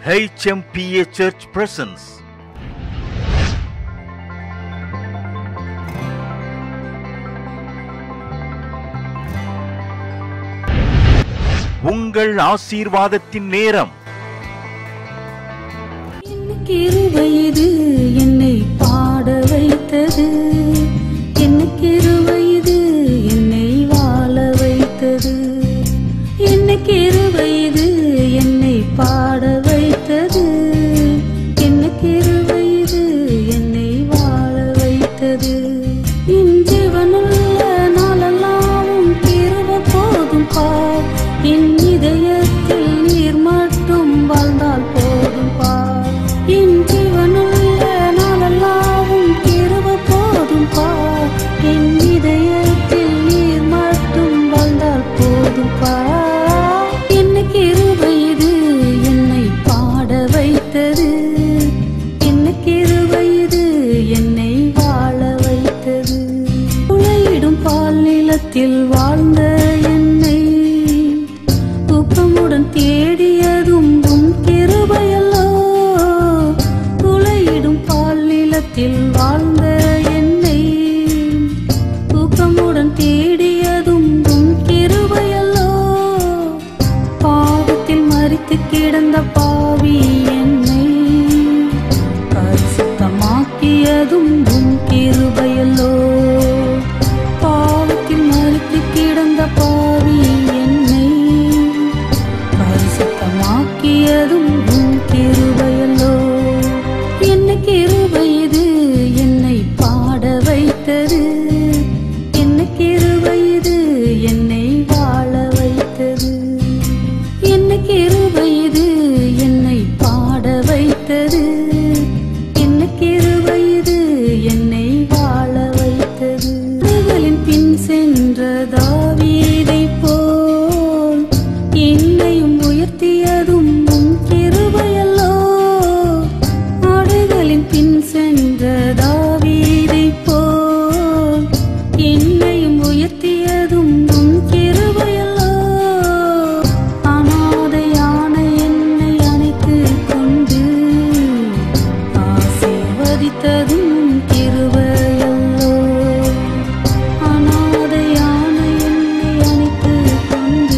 HMPA Church presents உங்கள் ஆசீர்வாதத்தின் நேரம் கிருபை இது என்னை பாட வைத்தது என்ன கிருபை இது என்னை வாழ வைத்தது என்ன கிருபை இது என்னை பாட வைத்தது என்ன கிருபை இது என்னை வாழ வைத்தது என் ஜீவனுள்ள நாளெல்லாம் கிருப போதும் பார் என் இதயத்தில் நீர் மட்டும் வாழ்ந்தால் போதும் பார் என் ஜீவனுள்ள நாளெல்லாம் கிருப போதும் பார் என் இதயத்தில் நீர் மட்டும் வாழ்ந்தால் போதும் பார் என்ன கிருபை இது என்னை பாட வைத்தது என்ன கிருபை இது என்னை வாழ வைத்தது உழையிடும் பால் நிலத்தில் வாழ்ந்த என்னை தூக்கமுடன் தேடியதும் உம் கிருபையல்லோ உழையிடும் பால் நிலத்தில் வாழ்ந்த என்னை தூக்கமுடன் தேடியதும் உம் கிருபையல்லோ பாவத்தில் மறித்து கிடந்த பாவி என்னை பரிசுத்தமாக்கியதும் உம் கிருபையல்லோ பாவத்தில் மறித்து கிடந்த பாவி என்னை பரிசுத்தமாக்கியதும் உம் கிருபையல்லோ என்ன கிருபை இது என்னை பாட வைத்தது என்ன கிருபை இது என்னை வாழ வைத்தது என்ன கிருபை இது என்னை பாட வைத்தது என்ன கிருபை இது என்னை வாழ வைத்தது ஆடுகளின் பின் சென்ற தாவீதை போல் என்னையும் உயர்த்தியதும் உம் கிருபையல்லோ ஆடுகளின் பின் சென்ற தாவீதை போல் என்னையும் உயர்த்தியதும் உம் கிருபையல்லோ அனாதையான என்னை அணைத்துக் கொண்டு ஆசீர்வதித்ததும் உம் கிருபையல்லோ அனாதையான என்னை அணைத்துக் கொண்டு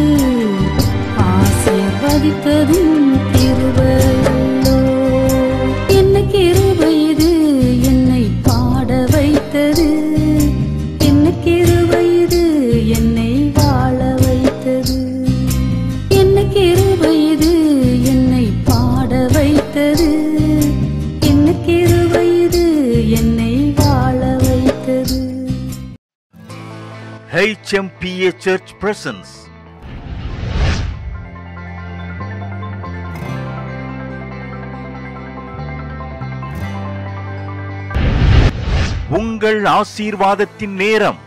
ஆசீர்வதித்ததும் உம் கிருபையல்லோ என்ன கிருபை இது என்னை பாட வைத்தது என்ன கிருபை இது என்னை வாழ வைத்தது என்ன கிருபை இது என்னை பாட வைத்தது என்ன கிருபை இது என்னை வாழ வைத்தது HMPA Church presents உங்கள் ஆசீர்வாதத்தின் நேரம்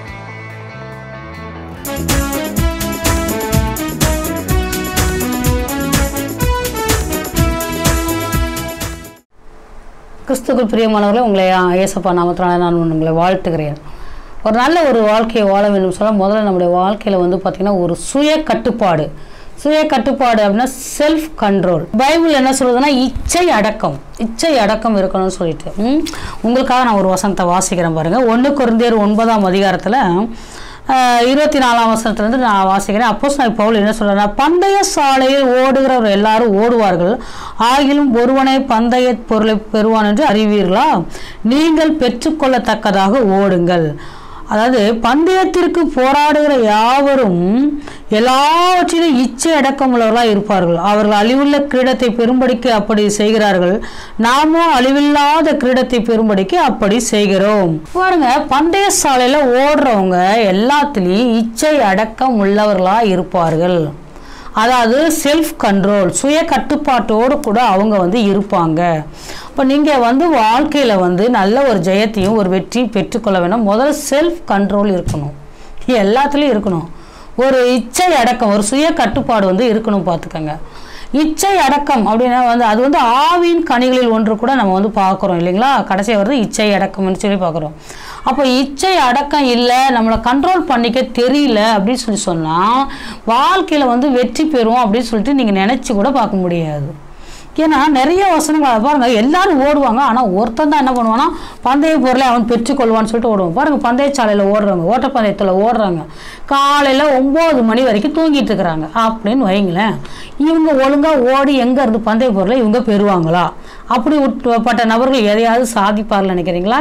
கிறிஸ்துக்குள் பிரியமானவர்களே உங்களை இயேசப்பா நாமத்தினால நான் உங்களை வாழ்த்துகிறேன் ஒரு நல்ல ஒரு வாழ்க்கையை வாழ வேண்டும் சொல்ல முதல்ல நம்முடைய வாழ்க்கையில் வந்து பார்த்திங்கன்னா ஒரு சுய கட்டுப்பாடு சுய கட்டுப்பாடு அப்படின்னா செல்ஃப் கண்ட்ரோல் பைபிள் என்ன சொல்லுதுன்னா இச்சை அடக்கம் இச்சை அடக்கம் இருக்கணும்னு சொல்லிட்டு ம்? உங்களுக்காக நான் ஒரு வசனத்தை வாசிக்கிறேன் பாருங்கள் ஒன்று குருந்தியர் ஒன்பதாம் அதிகாரத்தில் இருபத்தி நாலாம் வசனத்துலேருந்து நான் வாசிக்கிறேன் அப்போஸ் நான் பவுல் என்ன சொல்கிறேன்னா பந்தய சாலையில் ஓடுகிறவர் எல்லாரும் ஓடுவார்கள் ஆகிலும் ஒருவனை பந்தய பொருளை பெறுவான் என்று அறிவீர்களா நீங்கள் பெற்றுக்கொள்ளத்தக்கதாக ஓடுங்கள் அதாவது பந்தயத்திற்கு போராடுகிற யாவரும் எல்லாவற்றிலும் இச்சை அடக்கமுள்ளவர்களாக இருப்பார்கள் அவர்கள் அழிவுள்ள கிரீடத்தை பெரும்படிக்கு அப்படி செய்கிறார்கள் நாமோ அழிவில்லாத கிரீடத்தை பெரும்படிக்கு அப்படி செய்கிறோம் பாருங்க பந்தய சாலையில ஓடுறவங்க எல்லாத்துலேயும் இச்சை அடக்கம் உள்ளவர்களாக இருப்பார்கள் அதாவது செல்ஃப் கண்ட்ரோல் சுய கட்டுப்பாட்டோடு கூட அவங்க வந்து இருப்பாங்க இப்போ நீங்கள் வந்து வாழ்க்கையில் வந்து நல்ல ஒரு ஜெயத்தையும் ஒரு வெற்றியும் பெற்றுக்கொள்ள வேணும் முதல்ல செல்ஃப் கண்ட்ரோல் இருக்கணும் எல்லாத்துலேயும் இருக்கணும் ஒரு இச்சை அடக்கம் ஒரு சுய கட்டுப்பாடு வந்து இருக்கணும் பார்த்துக்கோங்க இச்சை அடக்கம் அப்படின்னா வந்து அது வந்து ஆவின் கனிகளில் ஒன்று கூட நம்ம வந்து பார்க்குறோம் இல்லைங்களா கடைசியாக வருது இச்சை அடக்கம்னு சொல்லி பார்க்குறோம் அப்போ இச்சை அடக்கம் இல்லை நம்மளை கண்ட்ரோல் பண்ணிக்க தெரியல அப்படின்னு சொல்லி சொன்னால் வாழ்க்கையில் வந்து வெற்றி பெறுவோம் அப்படின்னு சொல்லிட்டு நீங்கள் நினச்சி கூட பார்க்க முடியாது ஏன்னா நிறைய வசனங்கள் பாருங்க எல்லாரும் ஓடுவாங்க ஆனால் ஒருத்தன் தான் என்ன பண்ணுவான்னா பந்தய பொருளை அவன் பெற்றுக்கொள்வான்னு சொல்லிட்டு ஓடுவான் பாருங்க பந்தயச்சாலையில் ஓடுறாங்க ஓட்டப்பந்தயத்தில் ஓடுறாங்க காலையில் ஒம்பது மணி வரைக்கும் தூங்கிட்டு இருக்கிறாங்க அப்படின்னு வைங்களேன் இவங்க ஒழுங்காக ஓடி எங்கே இருந்து பந்தய பொருளை இவங்க பெறுவாங்களா அப்படி உட்பட்ட நபர்கள் எதையாவது சாதிப்பார்ல நினைக்கிறீங்களா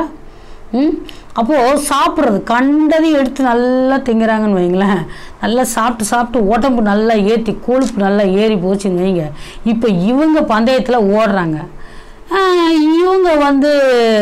ம் அப்போது சாப்பிட்றது கண்டதையும் எடுத்து நல்லா திங்கிறாங்கன்னு வைங்களேன் நல்லா சாப்பிட்டு சாப்பிட்டு உடம்பு நல்லா ஏற்றி கொழுப்பு நல்லா ஏறி போச்சுன்னு வைங்க இப்போ இவங்க பந்தயத்தில் ஓடுறாங்க ஆஹ் இவங்க வந்து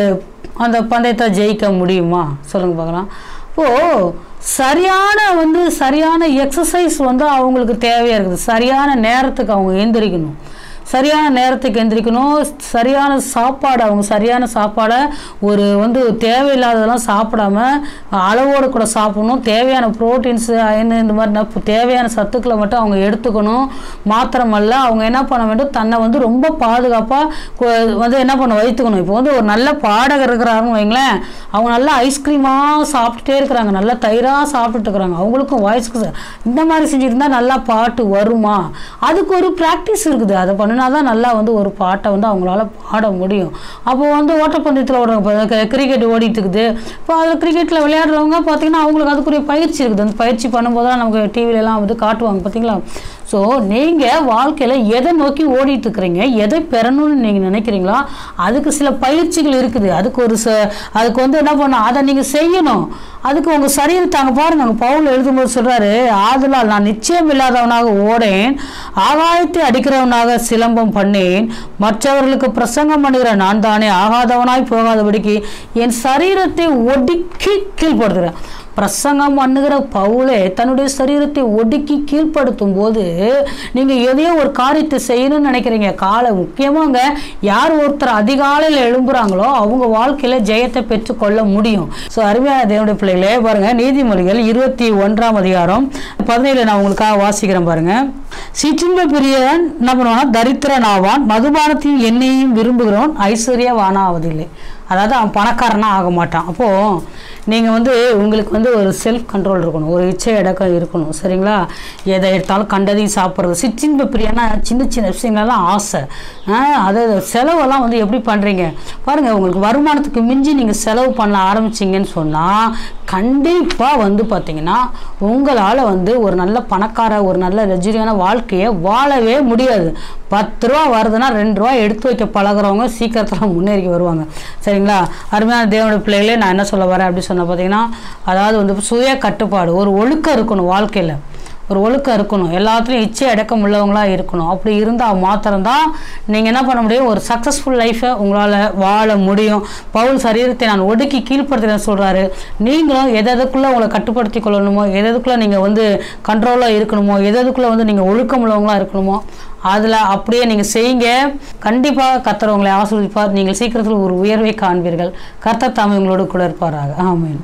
அந்த பந்தயத்தை ஜெயிக்க முடியுமா சொல்லுங்க பார்க்கலாம் இப்போது சரியான வந்து சரியான எக்ஸசைஸ் வந்து அவங்களுக்கு தேவையாக இருக்குது சரியான நேரத்துக்கு அவங்க எந்திரிக்கணும் சரியான நேரத்துக்கு எந்திரிக்கணும் சரியான சாப்பாடு அவங்க சரியான சாப்பாடை ஒரு வந்து தேவையில்லாததெல்லாம் சாப்பிடாம அளவோடு கூட சாப்பிடணும் தேவையான ப்ரோட்டீன்ஸ் அயன் இந்த மாதிரி நப்பு- தேவையான சத்துக்களை மட்டும் அவங்க எடுத்துக்கணும் மாத்திரமல்ல அவங்க என்ன பண்ண வேண்டும் தன்னை வந்து ரொம்ப பாதுகாப்பாக வந்து என்ன பண்ண வைத்துக்கணும் இப்போ வந்து ஒரு நல்ல பாடகர் இருக்கிறாருன்னு வைங்களேன் அவங்க நல்லா ஐஸ்கிரீமாக சாப்பிட்டுட்டே இருக்கிறாங்க நல்லா தயிராக சாப்பிட்டுட்டு இருக்கிறாங்க அவங்களுக்கும் வாய்ஸ்க்கு இந்த மாதிரி செஞ்சுருந்தா நல்லா பாட்டு வருமா அதுக்கு ஒரு ப்ராக்டிஸ் இருக்குது அதை பண்ணினா தான் நல்லா வந்து ஒரு பாட்டை வந்து அவங்களால பாட முடியும் அப்போ வந்து ஓட்டப்பந்தயத்தில் ஓடுறாங்க இப்போ கிரிக்கெட் ஓடிட்டு இருக்குது இப்போ அதில் கிரிக்கெட்டில் விளையாடுறவங்க பார்த்தீங்கன்னா அவங்களுக்கு அதுக்குரிய பயிற்சி இருக்குது அந்த பயிற்சி பண்ணும்போது தான் நமக்கு டிவிலலாம் வந்து காட்டுவாங்க பார்த்தீங்களா ஸோ நீங்கள் வாழ்க்கையில் எதை நோக்கி ஓடிட்டு இருக்கிறீங்க எதை பெறணும்னு நீங்கள் நினைக்கிறீங்களோ அதுக்கு சில பயிற்சிகள் இருக்குது அதுக்கு ஒரு ச அதுக்கு வந்து என்ன பண்ணணும் அதை நீங்கள் செய்யணும் அதுக்கு உங்கள் சரீரத்தை அங்கே பாருங்க அங்கே பவுல் எழுதும்போது சொல்கிறாரு ஆதலால் நான் நிச்சயம் இல்லாதவனாக ஓடேன் ஆகாயத்தை அடிக்கிறவனாக சிலம்பம் பண்ணேன் மற்றவர்களுக்கு பிரசங்கம் பண்ணுகிற நான் தானே ஆகாதவனாய் போகாதபடிக்கு என் சரீரத்தை ஒடுக்கி கீழ்ப்படுத்துகிறேன் பிரசங்கம் பண்ணுகிற பவுலே தன்னுடைய சரீரத்தை ஒடுக்கி கீழ்ப்படுத்தும் போது நீங்கள் எதையோ ஒரு காரியத்தை செய்யணும்னு நினைக்கிறீங்க காலை முக்கியமாங்க யார் ஒருத்தர் அதிகாலையில் எழும்புறாங்களோ அவங்க வாழ்க்கையில் ஜெயத்தை பெற்றுக்கொள்ள முடியும் ஸோ அருமையான தேவனுடைய பிள்ளைகளே பாருங்க நீதிமொழிகள் இருபத்தி ஒன்றாம் அதிகாரம் பதினேழு நான் உங்களுக்காக வாசிக்கிறேன் பாருங்க சிற்றின்ப பிரியன் என்ன பண்ணுவான்னா தரித்திரன் ஆவான் மதுபானத்தையும் எண்ணெயையும் விரும்புகிறவன் ஐஸ்வர்யவானாவதில்லை அதாவது அவன் பணக்காரனா ஆக மாட்டான் அப்போது நீங்கள் வந்து உங்களுக்கு வந்து ஒரு செல்ஃப் கண்ட்ரோல் இருக்கணும் ஒரு இச்சை அடக்கம் இருக்கணும் சரிங்களா எதை எடுத்தாலும் கண்டதையும் சாப்பிட்றது சிற்றின்ப பிரியனா சின்ன சின்ன விஷயங்கள்லாம் ஆசை ஆ, அது செலவெல்லாம் வந்து எப்படி பண்ணுறீங்க பாருங்கள் உங்களுக்கு வருமானத்துக்கு மிஞ்சி நீங்கள் செலவு பண்ண ஆரம்பிச்சிங்கன்னு சொன்னால் கண்டிப்பாக வந்து பார்த்தீங்கன்னா உங்களால் வந்து ஒரு நல்ல பணக்கார ஒரு நல்ல லக்ஸரியான வாழ்க்கையை வாழவே முடியாது பத்து ரூபா வருதுன்னா ரெண்டு ரூபா எடுத்து வைக்க பழகுறவங்க சீக்கிரத்தில் முன்னேறி வருவாங்க சரிங்களா அருமையான தேவனுடைய பிள்ளைகளே நான் என்ன சொல்ல வரேன் அப்படி சொன்ன பார்த்தீங்கன்னா அதாவது வந்து சுய கட்டுப்பாடு ஒரு ஒழுக்கம் இருக்கணும் வாழ்க்கையில் ஒரு ஒழுக்கம் இருக்கணும் எல்லாத்துலேயும் இச்சை அடக்கம் உள்ளவங்களா இருக்கணும் அப்படி இருந்தால் மாத்திரம்தான் நீங்கள் என்ன பண்ண முடியும் ஒரு சக்ஸஸ்ஃபுல் லைஃப்பை உங்களால் வாழ முடியும் பவுல் சரீரத்தை நான் ஒடுக்கி கீழ்ப்படுத்துகிறேன்னு சொல்கிறாரு நீங்களும் எது எதுக்குள்ளே உங்களை கட்டுப்படுத்தி கொள்ளணுமோ எது எதுக்குள்ளே நீங்கள் வந்து கண்ட்ரோலாக இருக்கணுமோ எது எதுக்குள்ளே வந்து நீங்கள் ஒழுக்கம் உள்ளவங்களா இருக்கணுமோ அதில் அப்படியே நீங்கள் செய்யுங்க கண்டிப்பாக கர்த்தர் உங்களை ஆஸ்வதிப்பார் நீங்கள் சீக்கிரத்தில் ஒரு உயர்வை காண்பீர்கள் கர்த்தர் தாமே உங்களோடு கூட இருப்பாராக ஆமென்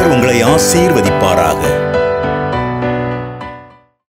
கர்த்தர் உங்களை ஆசீர்வதிப்பாராக